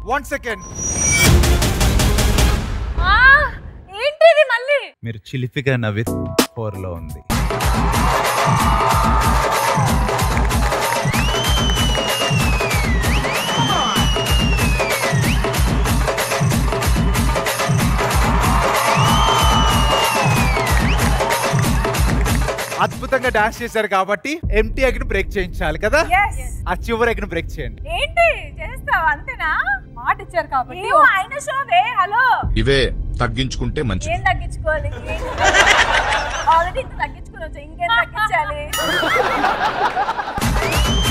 One second ఆ, ఏంటిది మళ్ళీ మీరు చిలిపిగా నవ్వి ఫోర్ లో ఉంది అద్భుతంగా డాన్స్ చేశారు కాబట్టి ఎంటీ ఎగ్ని బ్రేక్ చేయించాలి కదా Yes. ఆ చివరి ఎగ్ని బ్రేక్ చేయండి ఏంటి చేస్తావు అంతేనా మాట ఇచ్చారు కాబట్టి ఏమో ఆయన షోవే హలో ఇవే తగ్గించుకుంటే మంచిది ఏం తగ్గించుకోవాలి ఆల్రెడీ ఇంత తగ్గించుకుని వచ్చా ఇంకేం తగ్గించాలి